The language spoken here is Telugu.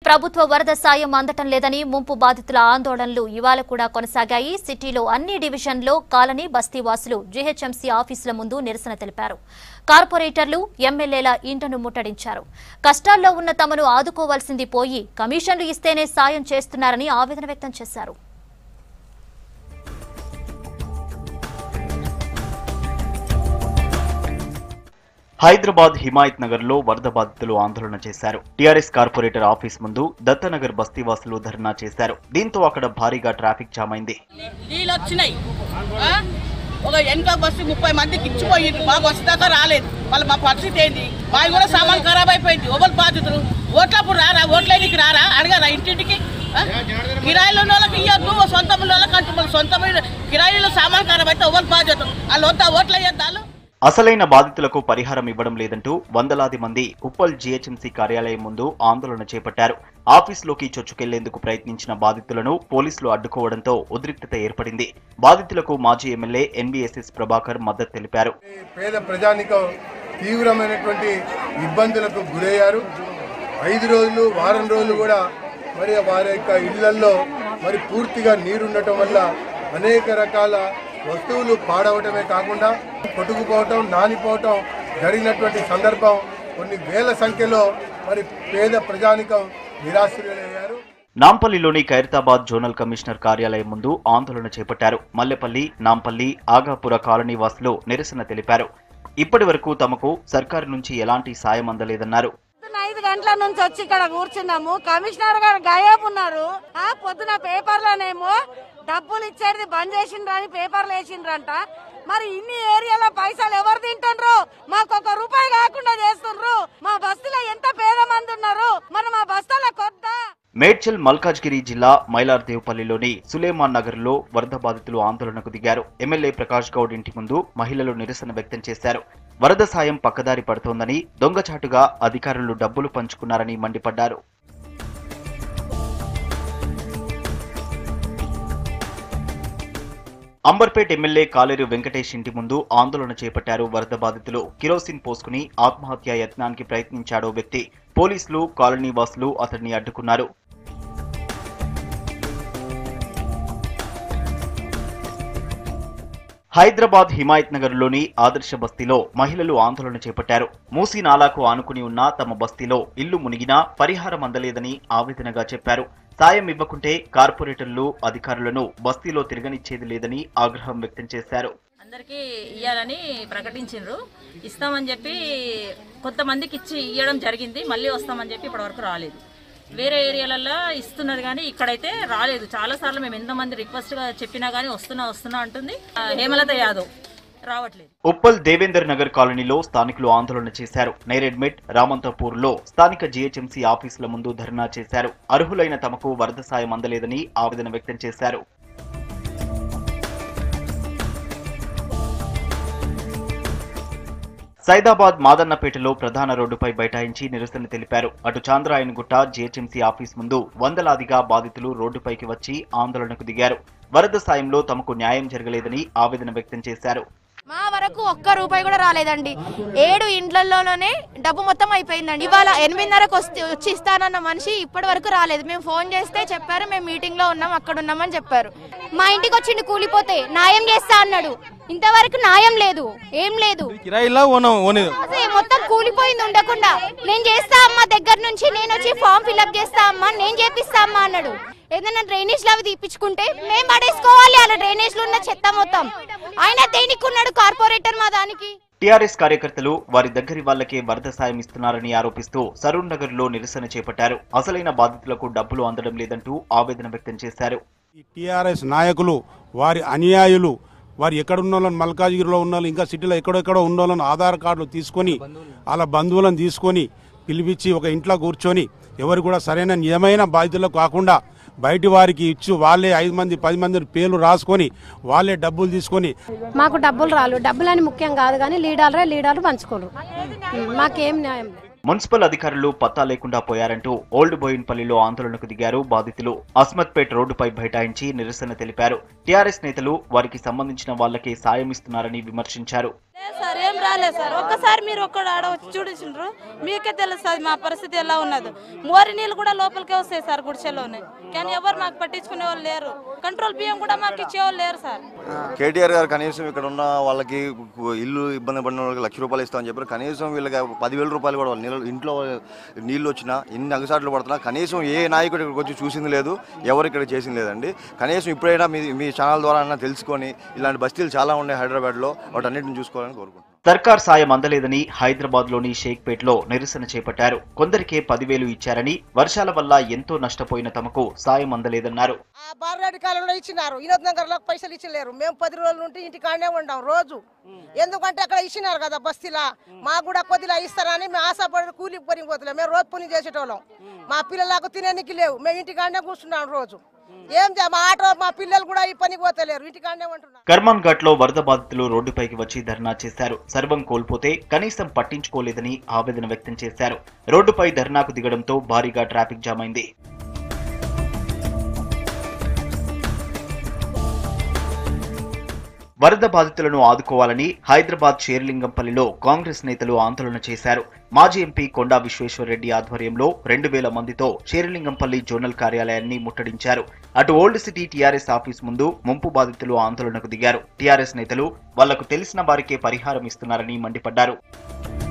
ప్రభుత్వ వరద సాయం అందటం లేదని ముంపు బాధితుల ఆందోళనలు ఇవాళ కూడా కొనసాగాయి సిటీలో అన్ని డివిజన్లో కాలనీ బస్తీవాసులు జీహెచ్ఎంసీ ఆఫీసుల ముందు నిరసన తెలిపారు కార్పొరేటర్లు ఎమ్మెల్యేల ఇంటను ముట్టడించారు కష్టాల్లో ఉన్న తమను ఆదుకోవాల్సింది పోయి కమిషన్లు ఇస్తేనే సాయం చేస్తున్నారని ఆవేదన వ్యక్తం చేశారు హైదరాబాద్ హిమాయత్ నగర్ లో వరద బాధితులు ఆందోళన చేశారు టీఆర్ఎస్ కార్పొరేటర్ ఆఫీస్ ముందు దత్తనగర్ బస్తీవాసులు ధర్నా చేశారు దీంతో అక్కడ భారీగా ట్రాఫిక్ జామ్ అయింది నీళ్ళు వచ్చినాయి ఆ? ఒక వెనక బస్సు ముప్పై మందికి ఇచ్చిపోయింది మా బస్సు దాకా రాలేదు మళ్ళీ మా పరిస్థితి ఏంది మావి కూడా సామాన్ ఖరాబ్ అయిపోయింది ఎవరు బాధ్యతలు ఓట్లప్పుడు రారా ఓట్లేనికి రారా అడగారా ఇంటింటికి ఆ? కిరాయిలు ఉన్న వాళ్ళకి ఇవ్వద్దు సొంత ఉన్న వాళ్ళకి అంటూ మళ్ళీ సొంత కిరాయిలో సామాన్ ఖరాబ్ అయితే ఎవరు బాధ్యత వాళ్ళు వద్దా ఓట్లు వేయద్దాలు అసలైన బాధితులకు పరిహారం ఇవ్వడం లేదంటూ వందలాది మంది ఉప్పల్ జీహెచ్ఎంసీ కార్యాలయం ముందు ఆందోళన చేపట్టారు ఆఫీసులోకి చొచ్చుకెళ్లేందుకు ప్రయత్నించిన బాధితులను పోలీసులు అడ్డుకోవడంతో ఉద్రిక్తత ఏర్పడింది బాధితులకు మాజీ ఎమ్మెల్యే ఎన్బీఎస్ఎస్ ప్రభాకర్ మద్దతు తెలిపారు పేద ప్రజానికం తీవ్రమైనటువంటి ఇబ్బందులకు గురయ్యారు ఐదు రోజులు వారం రోజులు కూడా మరి వారి యొక్క ఇళ్లల్లో మరి పూర్తిగా నీరుండటం వల్ల అనేక రకాల వస్తువులు పాడవటమే కాకుండా కొట్టుకుపోవటం నానిపోవటం జరిగినటువంటి సందర్భం కొన్ని వేల సంఖ్యలో మరి పేద ప్రజానికం నిరాశ్రయులయ్యారు నాంపల్లిలోని ఖైరతాబాద్ జోనల్ కమిషనర్ కార్యాలయం ముందు ఆందోళన చేపట్టారు మల్లెపల్లి నాంపల్లి ఆగాపుర కాలనీ వాసులు నిరసన తెలిపారు ఇప్పటి వరకు తమకు సర్కారు నుంచి ఎలాంటి సాయం అందలేదన్నారు పొద్దున్న ఐదు గంటల నుంచి వచ్చి ఇక్కడ కూర్చున్నాము కమిషనర్ గారు గాయబ్ ఉన్నారు ఆ పొద్దున పేపర్లోనేమో డబ్బులు ఇచ్చేది బంద్ చేసిండ్రు అని పేపర్లు వేసిండ్రంట మరి ఇన్ని ఏరియాలో పైసలు ఎవరు తింటుండ్రు మాకు ఒక రూపాయి కాకుండా చేస్తుండ్రు మా బస్తీలో ఎంత పేద మంది ఉన్నారు మరి మా బస్తాల కొద్ద మేడ్చల్ మల్కాజ్గిరి జిల్లా మైలార్దేవ్పల్లిలోని సులేమాన్ నగర్ లో వరద బాధితులు ఆందోళనకు దిగారు ఎమ్మెల్యే ప్రకాష్ గౌడ్ ఇంటి ముందు మహిళలు నిరసన వ్యక్తం చేశారు వరద సాయం పక్కదారి పడుతోందని దొంగచాటుగా అధికారులు డబ్బులు పంచుకున్నారని మండిపడ్డారు అంబర్పేట్ ఎమ్మెల్యే కాలేరు వెంకటేష్ ఇంటి ముందు ఆందోళన చేపట్టారు వరద బాధితులు కిరోసిన్ పోసుకుని ఆత్మహత్యా యత్నానికి ప్రయత్నించాడో వ్యక్తి పోలీసులు కాలనీ వాసులు అతన్ని అడ్డుకున్నారు హైదరాబాద్ హిమాయత్ నగర్ లోని ఆదర్శ బస్తీలో మహిళలు ఆందోళన చేపట్టారు మూసీ నాలాకు ఆనుకుని ఉన్న తమ బస్తీలో ఇల్లు మునిగినా పరిహారం అందలేదని ఆవేదనగా చెప్పారు సాయం ఇవ్వకుంటే కార్పొరేటర్లు అధికారులను బస్తీలో తిరగనిచ్చేది లేదని ఆగ్రహం వ్యక్తం చేశారు అందరికీ ఇవ్వాలని ప్రకటించిండ్రు ఇస్తామని చెప్పి కొంతమందికి ఇచ్చి ఇవ్వడం జరిగింది మళ్ళీ వస్తామని చెప్పి ఇప్పటివరకు రాలేదు వేరే ఏరియాలలో ఇస్తున్నారు కానీ ఇక్కడైతే రాలేదు చాలాసార్లు మేము ఎంతమంది రిక్వెస్ట్గా చెప్పినా కానీ వస్తున్నా వస్తున్నా అంటుంది ఆ, హేమలత యాదవ్ రావట్లేదు ఉప్పల్ దేవేందర్ నగర్ కాలనీలో స్థానికులు ఆందోళన చేశారు నేరెడ్మెట్ రామంతపూర్ లో స్థానిక జీహెచ్ఎంసీ ఆఫీసుల ముందు ధర్నా చేశారు అర్హులైన తమకు వరద సాయం అందలేదని ఆవేదన వ్యక్తం చేశారు సైదాబాద్ మాదన్నపేటలో ప్రధాన రోడ్డుపై బైఠాయించి నిరసన తెలిపారు అటు చాంద్రాయనగుట్ట జీహెచ్ఎంసీ ఆఫీస్ ముందు వందలాదిగా బాధితులు రోడ్డుపైకి వచ్చి ఆందోళనకు దిగారు వరద సాయంలో తమకు న్యాయం జరగలేదని ఆవేదన వ్యక్తం చేశారు మా వరకు ఒక్క రూపాయి కూడా రాలేదండి ఏడు ఇండ్లలోనే డబ్బు మొత్తం అయిపోయిందండి ఇవాళ ఎనిమిదిన్నరకు వస్తే వచ్చి ఇస్తానన్న మనిషి ఇప్పటి వరకు రాలేదు మేము ఫోన్ చేస్తే చెప్పారు మేము మీటింగ్ లో ఉన్నాం అక్కడ ఉన్నామని చెప్పారు మా ఇంటికి వచ్చిండు కూలిపోతే న్యాయం చేస్తా అన్నాడు ఇంతవరకు న్యాయం లేదు ఏం లేదు కిరాయిలా ఓనం ఓనేది అసలు మొత్తం కూలిపోయింది ఉండకుండా నేను చేస్తా అమ్మా దగ్గర నుంచి నేను వచ్చి ఫామ్ ఫిల్అప్ చేస్తా అమ్మా నేను చేపిస్తా అమ్మా అన్నాడు ఏదైనా డ్రైనేజ్ అవి తీపించుకుంటే మేము పడేసుకోవాలి అలా డ్రైనేజ్ లో ఉన్న చెత్త మొత్తం ఆయన దేనికి ఉన్నాడు కార్పొరేటర్ మా దానికి టీఆర్ఎస్ కార్యకర్తలు వారి దగ్గరి వాళ్లకే వరద సాయం ఇస్తున్నారని ఆరోపిస్తూ సరూర్ నగర్ లో నిరసన చేపట్టారు అసలైన బాధితులకు డబ్బులు అందడం లేదంటూ ఆవేదన వ్యక్తం చేశారు ఈ టీఆర్ఎస్ నాయకులు వారి అనుయాయులు వారు ఎక్కడ ఉన్న వాళ్ళని మల్కాజ్గిరిలో ఉన్న వాళ్ళు ఇంకా సిటీలో ఎక్కడెక్కడో ఉన్న వాళ్ళని ఆధార్ కార్డులు తీసుకొని వాళ్ళ బంధువులను తీసుకొని పిలిపించి ఒక ఇంట్లో కూర్చొని ఎవరు కూడా సరైన నిజమైన బాధితులకు కాకుండా బయటి వారికి ఇచ్చి వాళ్ళే ఐదు మంది పది మంది పేర్లు రాసుకొని వాళ్ళే డబ్బులు తీసుకొని మాకు డబ్బులు రాలు డబ్బులు అని ముఖ్యం కాదు కానీ లీడర్లే లీడర్లు పంచుకోరు ఉం, మాకేం న్యాయం లేదు మున్సిపల్ అధికారులు పత్తా లేకుండా పోయారంటూ ఓల్డ్ బోయిన్పల్లిలో ఆందోళనకు దిగారు బాధితులు అస్మత్పేట్ రోడ్డుపై బైఠాయించి నిరసన తెలిపారు టీఆర్ఎస్ నేతలు వారికి సంబంధించిన వాళ్ళకే సాయం ఇస్తున్నారని విమర్శించారు సార్ ఏం రాలేదు సార్ ఒక్కసారి మీరు ఒక్కడ ఆడ వచ్చి చూడిండ్రు మీకే తెలుస్తుంది మా పరిస్థితి ఎలా ఉన్నది మోరి నీళ్ళు కూడా లోపలికే వస్తాయి సార్ గుడిసెలోనే కానీ ఎవరు మాకు పట్టించుకునే వాళ్ళు లేరు కంట్రోల్ బియ్యం కూడా మాకు ఇచ్చేవాళ్ళు లేరు సార్ కేటీఆర్ గారు కనీసం ఇక్కడ ఉన్న వాళ్ళకి ఇల్లు ఇబ్బంది పడిన వాళ్ళకి లక్ష రూపాయలు ఇస్తామని చెప్పారు కనీసం వీళ్ళకి పదివేల రూపాయలు కూడా వాళ్ళ నీళ్ళు ఇంట్లో నీళ్ళు వచ్చినా ఎన్ని అగసాట్లు పడుతున్నా కనీసం ఏ నాయకుడు ఇక్కడికి వచ్చి చూసింది లేదు ఎవరు ఇక్కడ చేసింది లేదండి కనీసం ఇప్పుడైనా మీ మీ ఛానల్ ద్వారా అన్నా తెలుసుకొని ఇలాంటి బస్తీలు చాలా ఉన్నాయి హైదరాబాద్లో వాటన్నిటిని చూసుకోవాలని కోరుకుంటున్నాను సర్కార్ సాయం అందలేదని హైదరాబాద్ లోని షేక్పేట్ లో నిరసన చేపట్టారు కొందరికే పదివేలు ఇచ్చారని వర్షాల వల్ల ఎంతో నష్టపోయిన తమకు సాయం అందలేదన్నారు బాలరెడ్డి కాలంలో ఇచ్చినారు వినోద్ నగర్ లో పైసలు ఇచ్చలేరు మేము పది రోజుల నుండి ఇంటికాడనే ఉండాం రోజు ఎందుకంటే అక్కడ ఇచ్చినారు కదా బస్తీలా మాకు కూడా కొద్దిలా ఇస్తారని మేము ఆశపడి కూలికి పని పోతలేం మేము రోజు పని చేసేటోళ్ళం మా పిల్లలకు తినేనికి లేవు మేము ఇంటికాడనే కూర్చున్నాం రోజు ఏం చే- మా ఆటో మా పిల్లలు కూడా ఈ పనికి పోతలేరు ఇంటికాడనే ఉంటున్నారు కర్మాన్ ఘాట్ లో వరద బాధితులు రోడ్డుపైకి వచ్చి ధర్నా చేశారు సర్వం కోల్పోతే కనీసం పట్టించుకోలేదని ఆవేదన వ్యక్తం చేశారు రోడ్డుపై ధర్నాకు దిగడంతో భారీగా ట్రాఫిక్ జామ్ అయింది వరద బాధితులను ఆదుకోవాలని హైదరాబాద్ షేర్లింగంపల్లిలో కాంగ్రెస్ నేతలు ఆందోళన చేశారు మాజీ ఎంపీ కొండా విశ్వేశ్వరరెడ్డి ఆధ్వర్యంలో రెండు వేల మందితో షేర్లింగంపల్లి జోనల్ కార్యాలయాన్ని ముట్టడించారు అటు ఓల్డ్ సిటీ టీఆర్ఎస్ ఆఫీస్ ముందు ముంపు బాధితులు ఆందోళనకు దిగారు టీఆర్ఎస్ నేతలు వాళ్లకు తెలిసిన వారికే పరిహారం ఇస్తున్నారని మండిపడ్డారు